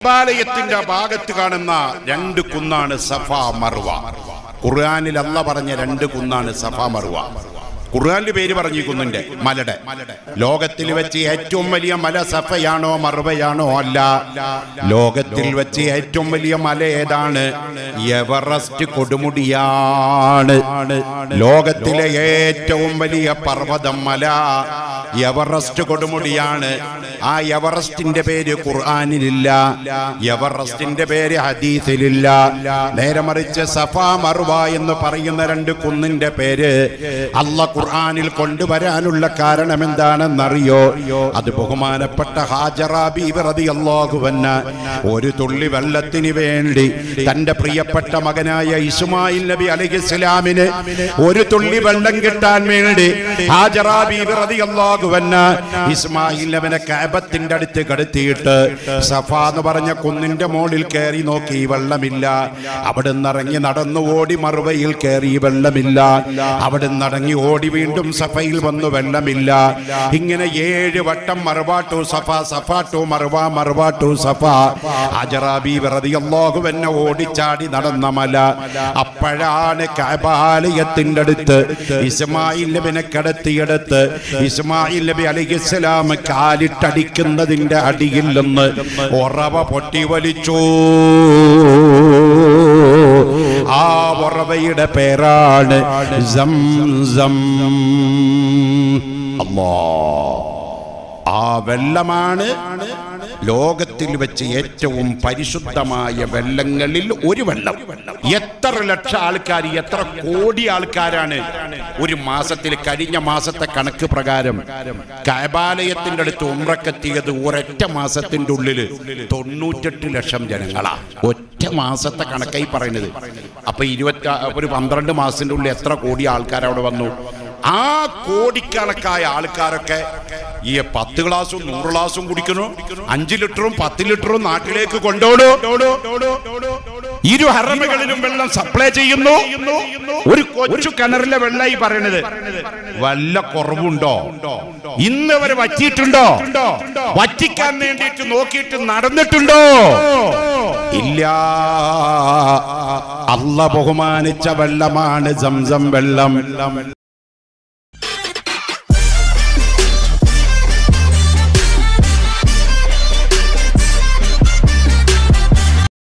ഹിമാലയത്തിന്റെ ഭാഗത്ത് കാണുന്ന രണ്ട് കുന്നാണ് സഫ മർവ ഖുർആനിൽ അല്ല പറഞ്ഞ രണ്ട് കുന്നാണ് സഫ മർവ ഖുർആന്റെ പേര് പറഞ്ഞു ഈ കുന്നിന്റെ മലയുടെ ലോകത്തിൽ വെച്ച് ഏറ്റവും വലിയ മല സഫയാണോ മർവയാണോ അല്ല ലോകത്തിൽ വെച്ച് ഏറ്റവും വലിയ മല ഏതാണ് എവറസ്റ്റ് കൊടുമുടിയാണ് ലോകത്തിലെ ഏറ്റവും വലിയ പർവ്വതം മല എവറസ്റ്റ് കൊടുമുടിയാണ് ആ എവറസ്റ്റിന്റെ പേര് ഖുർആനിലില്ല എവറസ്റ്റിന്റെ പേര് ഹദീസിലില്ല നേരെ മറിച്ച് സഫ മറുവ എന്ന് പറയുന്ന രണ്ട് കുന്നിന്റെ പേര് അല്ല ഖുർആനിൽ കൊണ്ടുവരാനുള്ള കാരണം എന്താണെന്നറിയോ അത് ബഹുമാനപ്പെട്ട ഹാജറാബി അള്ളാഹുവന്ന ഒരു തുള്ളി വെള്ളത്തിന് വേണ്ടി തന്റെ പ്രിയപ്പെട്ട മകനായ ഇസ്മായിൽ നബി അലഹിസ്ലാമിന് ഒരു തുള്ളി വെള്ളം കിട്ടാൻ വേണ്ടി ഹാജറാബി അള്ളാഹുവന്ന ഇസ്മായിൽ നബിനെ കാബത്തിന്റെ അടുത്ത് കടത്തിയിട്ട് സഫ എന്ന് പറഞ്ഞ കുന്നിന്റെ മുകളിൽ കയറി നോക്കി വെള്ളമില്ല അവിടെ ഇറങ്ങി നടന്നു ഓടി മറുവയിൽ കയറി വെള്ളമില്ല അവിടെ ഇറങ്ങി ഓടി വീണ്ടും സഫയിൽ വന്നു വെള്ളമില്ല ഇങ്ങനെ ഏഴ് വട്ടം മറുവാട്ടു സഫ സഫാട്ടു മറുവ മറുവാട്ടു സഫ അജറാബി റളിയല്ലാഹു എന്നെ ഓടിച്ചാടി നടന്ന മല അപ്പോഴാണ് കബാലയത്തിന്റെ അടുത്ത് ഇസ്മായിൽ നബിനെ കടത്തിയെടുത്ത് ഇസ്മായിൽ നബി അലൈഹിസ്സലാം കാലിട്ടടിക്കുന്നതിന്റെ അടിയിൽ നിന്ന് ഉറവ പൊട്ടി വലിച്ചു ആ ഉറവയുടെ പേരാണ് സംസം അല്ലാ ആ വെള്ളമാണ് ലോകത്തിൽ വെച്ച് ഏറ്റവും പരിശുദ്ധമായ വെള്ളങ്ങളിൽ ഒരു വെള്ളം എത്ര ലക്ഷം ആൾക്കാർ എത്ര കോടി ആൾക്കാരാണ് ഒരു മാസത്തിൽ കഴിഞ്ഞ മാസത്തെ കണക്ക് പ്രകാരം കൈബാലയത്തിന്റെ അടുത്ത് ഉമ്രക്കെത്തിയത് ഒരൊറ്റ മാസത്തിന്റെ ഉള്ളില് തൊണ്ണൂറ്റെട്ട് ലക്ഷം ജനങ്ങളാ ഒറ്റ മാസത്തെ കണക്കായി പറയുന്നത് അപ്പൊ ഇരുപത്തി ഒരു പന്ത്രണ്ട് മാസത്തിന്റെ ഉള്ളിൽ എത്ര കോടി ആൾക്കാർ അവിടെ വന്നു ആ കോടിക്കണക്കായ ആൾക്കാരൊക്കെ ഈ പത്ത് ഗ്ലാസും നൂറ് ഗ്ലാസും കുടിക്കുന്നു അഞ്ചു ലിറ്ററും പത്ത് ലിറ്ററും നാട്ടിലേക്ക് കൊണ്ടോടോ ഇരു ഹറമകളിലും വെള്ളം സപ്ലൈ ചെയ്യുന്നു ഒരു കൊച്ചു കിണറിലെ വെള്ളമായി പറയണത് വല്ല കുറവുണ്ടോ ഇന്ന് വരെ വറ്റിയിട്ടുണ്ടോ വറ്റിക്കാൻ വേണ്ടിയിട്ട് നോക്കിയിട്ട് നടന്നിട്ടുണ്ടോ ഇല്ല അല്ല ബഹുമാനിച്ച വെള്ളമാണ് സംസം വെള്ളം